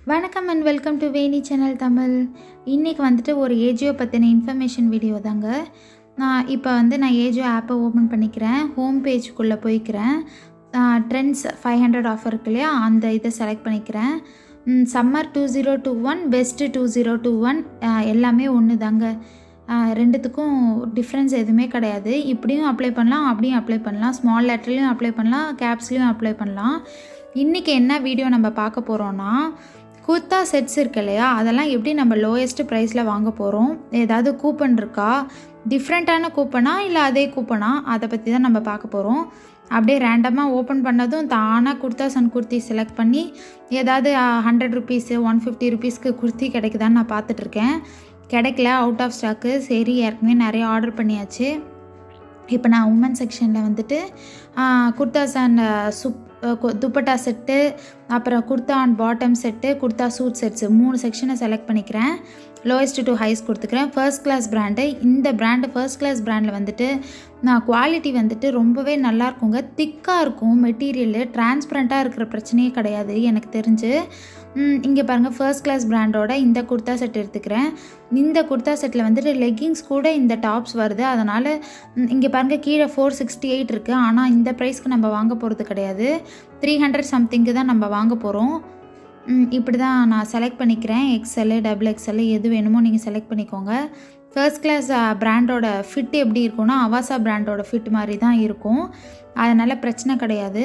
வணக்கம் and welcome to Veni channel Tamil இன்றைக்கி வந்துட்டு ஒரு ஏஜியோ பற்றின இன்ஃபர்மேஷன் வீடியோ தாங்க நான் இப்போ வந்து நான் ஏஜியோ ஆப்பை ஓப்பன் பண்ணிக்கிறேன் ஹோம் பேஜ்குள்ளே போய்க்கிறேன் ட்ரெண்ட்ஸ் ஃபைவ் ஹண்ட்ரட் ஆஃபர் இருக்கு இல்லையா அந்த இதை செலக்ட் பண்ணிக்கிறேன் summer two zero two one best two zero two one எல்லாமே ஒன்று தாங்க ஆஹ் ரெண்டுத்துக்கும் டிஃப்ரென்ஸ் எதுவுமே கிடையாது இப்படியும் அப்ளை பண்ணலாம் அப்படியும் அப்ளை பண்ணலாம் ஸ்மால் லெட்டர்லையும் அப்ளை பண்ணலாம் கேப்ஸ்லேயும் அப்ளை பண்ணலாம் இன்றைக்கி என்ன வீடியோ நம்ம பார்க்க போகிறோன்னா குர்த்தா செட்ஸ் இருக்கு இல்லையா அதெல்லாம் எப்படி நம்ம லோயஸ்ட் ப்ரைஸில் வாங்க போகிறோம் ஏதாவது கூப்பன் இருக்கா டிஃப்ரெண்ட்டான கூப்பனா இல்லை அதே கூப்பனா அதை பற்றி தான் நம்ம பார்க்க போகிறோம் அப்படியே ரேண்டமாக ஓப்பன் பண்ணதும் தானாக குர்தாஸ் அண்ட் குர்த்தி செலக்ட் பண்ணி ஏதாவது ஹண்ட்ரட் ருபீஸு ஒன் ஃபிஃப்டி ருபீஸ்க்கு குர்த்தி கிடைக்குதான்னு நான் பார்த்துட்ருக்கேன் கிடைக்கல அவுட் ஆஃப் ஸ்டாக்கு சரி ஏற்கனவே நிறைய ஆர்டர் பண்ணியாச்சு இப்போ நான் உமன் செக்ஷனில் வந்துட்டு குர்தாஸ் அண்ட் சுப் துப்பட்டா செட்டு அப்புறம் kurta and bottom set kurta suit sets மூணு செக்ஷனை செலக்ட் பண்ணிக்கிறேன் லோயஸ்ட் டு ஹைஸ் கொடுத்துக்கிறேன் ஃபர்ஸ்ட் கிளாஸ் பிராண்டு இந்த பிராண்டு ஃபர்ஸ்ட் கிளாஸ் பிராண்டில் வந்துட்டு நான் குவாலிட்டி வந்துட்டு ரொம்பவே நல்லா இருக்குங்க திக்காக இருக்கும் மெட்டீரியலு டிரான்ஸ்பரண்ட்டாக இருக்கிற பிரச்சனையே கிடையாது எனக்கு தெரிஞ்சு இங்கே பாருங்கள் ஃபர்ஸ்ட் கிளாஸ் பிராண்டோட இந்த குர்தா செட் எடுத்துக்கிறேன் இந்த குர்தா செட்டில் வந்துட்டு லெக்கிங்ஸ் கூட இந்த டாப்ஸ் வருது அதனால் இங்கே பாருங்கள் கீழே ஃபோர் சிக்ஸ்டி எயிட் இருக்குது ஆனால் இந்த ப்ரைஸ்க்கு நம்ம வாங்க போகிறது கிடையாது த்ரீ ஹண்ட்ரட் சம்திங்க்கு தான் நம்ம வாங்க போகிறோம் இப்படி தான் நான் செலக்ட் பண்ணிக்கிறேன் எக்ஸ்எல் டபுள் எக்ஸ்எல் எது வேணுமோ நீங்கள் செலக்ட் பண்ணிக்கோங்க ஃபர்ஸ்ட் கிளாஸ் பிராண்டோட ஃபிட் எப்படி இருக்கும்னா அவாசா பிராண்டோட ஃபிட் மாதிரி தான் இருக்கும் அதனால் பிரச்சனை கிடையாது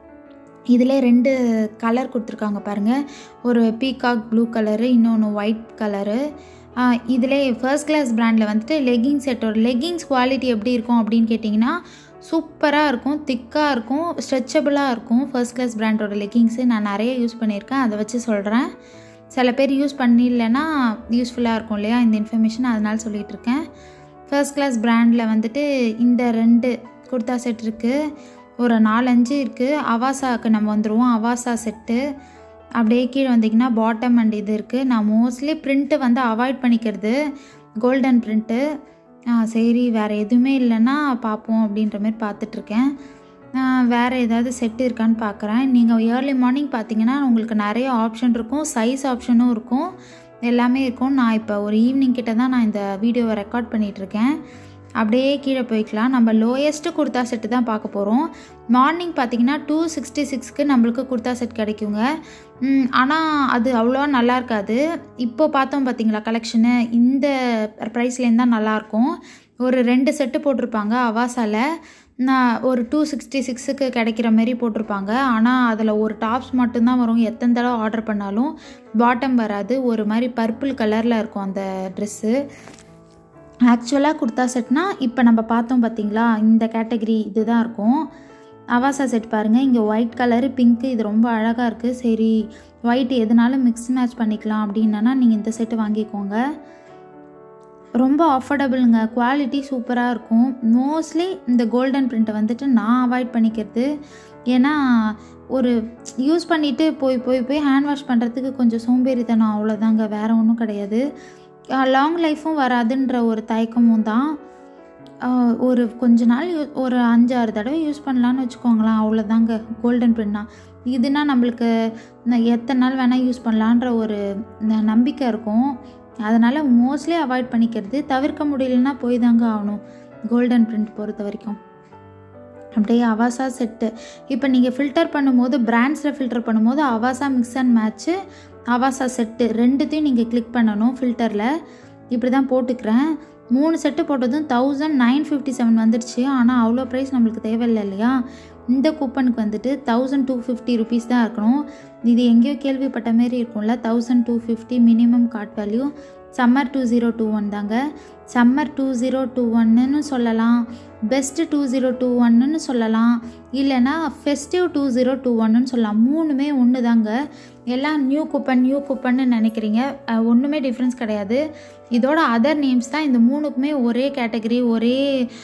இதில் ரெண்டு கலர் கொடுத்துருக்காங்க பாருங்கள் ஒரு பீகாக் ப்ளூ கலரு இன்னொன்று ஒயிட் கலரு இதில் ஃபர்ஸ்ட் கிளாஸ் பிராண்டில் வந்துட்டு லெகிங் செட்டோட லெகிங்ஸ் குவாலிட்டி எப்படி இருக்கும் அப்படின்னு கேட்டிங்கன்னா சூப்பராக இருக்கும் திக்காக இருக்கும் ஸ்ட்ரெச்சபிளாக இருக்கும் ஃபர்ஸ்ட் கிளாஸ் பிராண்டோட லெகிங்ஸு நான் நிறைய யூஸ் பண்ணியிருக்கேன் அதை வச்சு சொல்கிறேன் சில பேர் யூஸ் பண்ணிடலன்னா யூஸ்ஃபுல்லாக இருக்கும் இல்லையா இந்த இன்ஃபர்மேஷன் அதனால் சொல்லிகிட்டு இருக்கேன் ஃபர்ஸ்ட் கிளாஸ் பிராண்டில் வந்துட்டு இந்த ரெண்டு குர்தா செட் இருக்குது ஒரு நாலஞ்சு இருக்குது அவாசாவுக்கு நம்ம வந்துடுவோம் அவாசா செட்டு அப்படியே கீழே வந்திங்கன்னா பாட்டம் அண்ட் இது இருக்குது நான் மோஸ்ட்லி ப்ரிண்ட்டு வந்து அவாய்ட் பண்ணிக்கிறது கோல்டன் ப்ரிண்ட்டு சரி வேறு எதுவுமே இல்லைன்னா பார்ப்போம் அப்படின்ற மாதிரி பார்த்துட்ருக்கேன் வேறு ஏதாவது செட்டு இருக்கான்னு பார்க்குறேன் நீங்கள் ஏர்லி மார்னிங் பார்த்தீங்கன்னா உங்களுக்கு நிறைய ஆப்ஷன் இருக்கும் சைஸ் ஆப்ஷனும் இருக்கும் எல்லாமே இருக்கும் நான் இப்போ ஒரு ஈவினிங் கிட்ட தான் நான் இந்த வீடியோவை ரெக்கார்ட் பண்ணிகிட்ருக்கேன் அப்படியே கீழே போய்க்கலாம் நம்ம லோயஸ்ட்டு குர்தா செட்டு தான் பார்க்க போகிறோம் மார்னிங் பார்த்தீங்கன்னா டூ சிக்ஸ்டி சிக்ஸ்க்கு நம்மளுக்கு குர்தா செட் கிடைக்குங்க ஆனால் அது அவ்வளோவா நல்லா இருக்காது இப்போ பார்த்தோம் பார்த்தீங்களா கலெக்ஷனு இந்த ப்ரைஸ்லேருந்து தான் நல்லாயிருக்கும் ஒரு ரெண்டு செட்டு போட்டிருப்பாங்க அவாசாவில் நான் ஒரு டூ சிக்ஸ்டி சிக்ஸுக்கு கிடைக்கிற மாதிரி போட்டிருப்பாங்க ஆனால் அதில் ஒரு டாப்ஸ் மட்டும்தான் வரும் எத்தனை தடவை ஆர்டர் பண்ணாலும் பாட்டம் வராது ஒரு மாதிரி பர்பிள் கலரில் இருக்கும் அந்த ட்ரெஸ்ஸு ஆக்சுவலாக குர்தா செட்னா இப்போ நம்ம பார்த்தோம் பார்த்தீங்களா இந்த கேட்டகரி இதுதான் இருக்கும் அவாசா செட் பாருங்கள் இங்கே ஒயிட் கலரு பிங்க்கு இது ரொம்ப அழகாக இருக்குது சரி ஒயிட் எதுனாலும் மிக்ஸ் மேட்ச் பண்ணிக்கலாம் அப்படின்னா நீங்கள் இந்த செட்டு வாங்கிக்கோங்க ரொம்ப அஃபோர்டபுளுங்க குவாலிட்டி சூப்பராக இருக்கும் மோஸ்ட்லி இந்த கோல்டன் பிரிண்ட்டை வந்துட்டு நான் அவாய்ட் பண்ணிக்கிறது ஏன்னா ஒரு யூஸ் பண்ணிவிட்டு போய் போய் போய் ஹேண்ட் வாஷ் பண்ணுறதுக்கு கொஞ்சம் சோம்பேறித்தனம் அவ்வளோதாங்க வேறு ஒன்றும் கிடையாது லாங் லைஃப்பும் வராதுன்ற ஒரு தயக்கமும் தான் ஒரு கொஞ்ச நாள் யூ ஒரு அஞ்சாறு தடவை யூஸ் பண்ணலான்னு வச்சுக்கோங்களேன் அவ்வளோதாங்க கோல்டன் பிரிண்ட்னா இதுனா நம்மளுக்கு எத்தனை நாள் வேணால் யூஸ் பண்ணலான்ற ஒரு நம்பிக்கை இருக்கும் அதனால் மோஸ்ட்லி அவாய்ட் பண்ணிக்கிறது தவிர்க்க முடியலன்னா போய் தாங்க ஆகணும் கோல்டன் பிரிண்ட் பொறுத்த வரைக்கும் அப்படியே அவாசா செட்டு இப்போ நீங்கள் ஃபில்டர் பண்ணும்போது பிராண்ட்ஸில் ஃபில்டர் பண்ணும்போது Avaasa mix and match Avaasa set ரெண்டுத்தையும் நீங்கள் கிளிக் பண்ணணும் ஃபில்டரில் இப்படி தான் போட்டுக்கிறேன் மூணு செட்டு போட்டதும் தௌசண்ட் நைன் ஃபிஃப்டி செவன் வந்துடுச்சு ஆனால் அவ்வளோ ப்ரைஸ் நம்மளுக்கு தேவையில்லை இல்லையா இந்த கூப்பனுக்கு வந்துட்டு தௌசண்ட் டூ ஃபிஃப்டி ருபீஸ் தான் இருக்கணும் இது எங்கேயோ கேள்விப்பட்ட மாரி இருக்கும்ல thousand two fifty minimum card value summer two zero two one தாங்க சம்மர் டூ ஜீரோ டூ ஒன்னுன்னு சொல்லலாம் பெஸ்ட்டு டூ ஜீரோ டூ ஒன்னுன்னு சொல்லலாம் இல்லைனா ஃபெஸ்டிவ் டூ ஜீரோ டூ ஒன்னுன்னு சொல்லலாம் மூணுமே ஒன்று தாங்க எல்லாம் நியூ கூப்பன் நியூ கூப்பன்னு நினைக்கிறீங்க ஒன்றுமே டிஃப்ரென்ஸ் கிடையாது இதோட அதர் நேம்ஸ் தான் இந்த மூணுக்குமே ஒரே கேட்டகரி ஒரே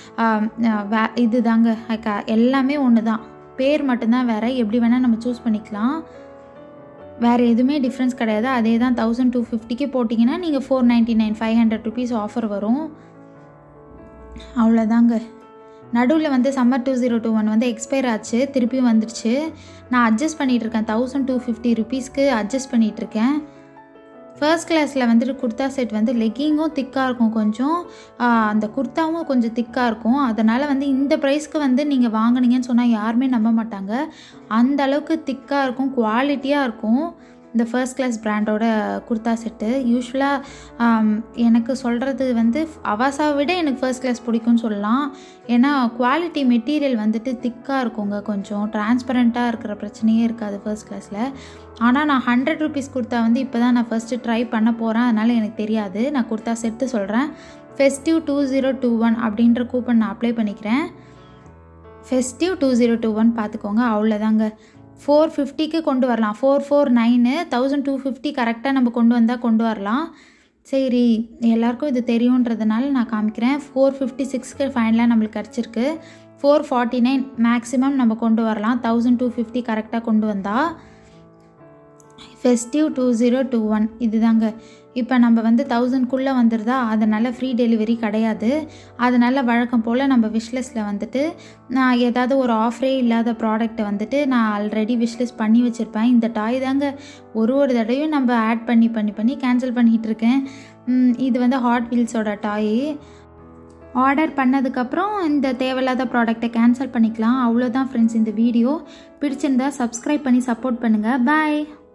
வே இது தாங்க எல்லாமே ஒன்று தான் பேர் மட்டும்தான் வேறு எப்படி வேணால் நம்ம சூஸ் பண்ணிக்கலாம் வேறு எதுவுமே டிஃப்ரென்ஸ் கிடையாது அதே தான் தௌசண்ட் டூ ஃபிஃப்டிக்கு போட்டிங்கன்னா நீங்கள் four ninety nine five hundred rupees offer வரும் அவ்வளோதாங்க நடுவில் வந்து summer two zero two one வந்து எக்ஸ்பயர் ஆச்சு திருப்பியும் வந்துடுச்சு நான் அட்ஜஸ்ட் பண்ணிகிட்ருக்கேன் தௌசண்ட் டூ ஃபிஃப்டி ருபீஸ்க்கு அட்ஜஸ்ட் பண்ணிகிட்ருக்கேன் ஃபர்ஸ்ட் கிளாஸில் வந்துட்டு குர்த்தா செட் வந்து லெக்கிங்கும் திக்காக இருக்கும் கொஞ்சம் அந்த குர்த்தாவும் கொஞ்சம் திக்காக இருக்கும் அதனால் வந்து இந்த ப்ரைஸ்க்கு வந்து நீங்கள் வாங்கினீங்கன்னு சொன்னால் யாருமே நம்ப மாட்டாங்க அந்த அளவுக்கு திக்காக இருக்கும் குவாலிட்டியாக இருக்கும் இந்த ஃபர்ஸ்ட் கிளாஸ் பிராண்டோட குர்த்தா செட்டு யூஸ்வலாக எனக்கு சொல்கிறது வந்து அவாசாவை விட எனக்கு ஃபர்ஸ்ட் கிளாஸ் பிடிக்கும்னு சொல்லலாம் ஏன்னா குவாலிட்டி மெட்டீரியல் வந்துட்டு திக்காக இருக்குங்க கொஞ்சம் டிரான்ஸ்பரண்ட்டாக இருக்கிற பிரச்சனையே இருக்காது ஃபர்ஸ்ட் கிளாஸில் ஆனால் நான் ஹண்ட்ரட் ருபீஸ் குர்த்தா வந்து இப்போ தான் நான் ஃபஸ்ட்டு ட்ரை பண்ண போகிறேன் அதனால் எனக்கு தெரியாது நான் குர்த்தா செட்டு சொல்கிறேன் festive two zero two one அப்படின்ற கூப்பன் நான் அப்ளை பண்ணிக்கிறேன் festive two zero two one பார்த்துக்கோங்க அவ்வளோதாங்க ஃபோர் ஃபிஃப்டிக்கு கொண்டு வரலாம் four four nine thousand two fifty கரெக்டாக நம்ம கொண்டு வந்தால் கொண்டு வரலாம் சரி எல்லாருக்கும் இது தெரியுன்றதுனால நான் காமிக்கிறேன் ஃபோர் ஃபிஃப்டி சிக்ஸ்க்கு ஃபைனலாக நம்மளுக்கு கிடச்சிருக்கு ஃபோர் ஃபார்ட்டி நைன் மேக்ஸிமம் நம்ம கொண்டு வரலாம் தௌசண்ட் டூ ஃபிஃப்டி கரெக்டாக கொண்டு வந்தால் festive two zero two one இதுதாங்க இப்போ நம்ம வந்து தௌசண்ட்குள்ளே வந்துடுதா அதனால் ஃப்ரீ டெலிவரி கிடையாது அதனால் வழக்கம் போல் நம்ம விஷ்லிஸ்ட்டில் வந்துட்டு நான் ஏதாவது ஒரு ஆஃபரே இல்லாத ப்ராடக்ட்டை வந்துட்டு நான் ஆல்ரெடி விஷ்லிஸ்ட் பண்ணி வச்சுருப்பேன் இந்த டாய் தாங்க ஒரு ஒரு தடவையும் நம்ம ஆட் பண்ணி பண்ணி பண்ணி கேன்சல் பண்ணிகிட்டு இருக்கேன் இது வந்து ஹாட் வீல்ஸோட டாய் ஆர்டர் பண்ணதுக்கப்புறம் இந்த தேவையில்லாத ப்ராடக்டை கேன்சல் பண்ணிக்கலாம் அவ்வளோதான் ஃப்ரெண்ட்ஸ் இந்த வீடியோ பிடிச்சிருந்தா சப்ஸ்கிரைப் பண்ணி சப்போர்ட் பண்ணுங்கள் பாய்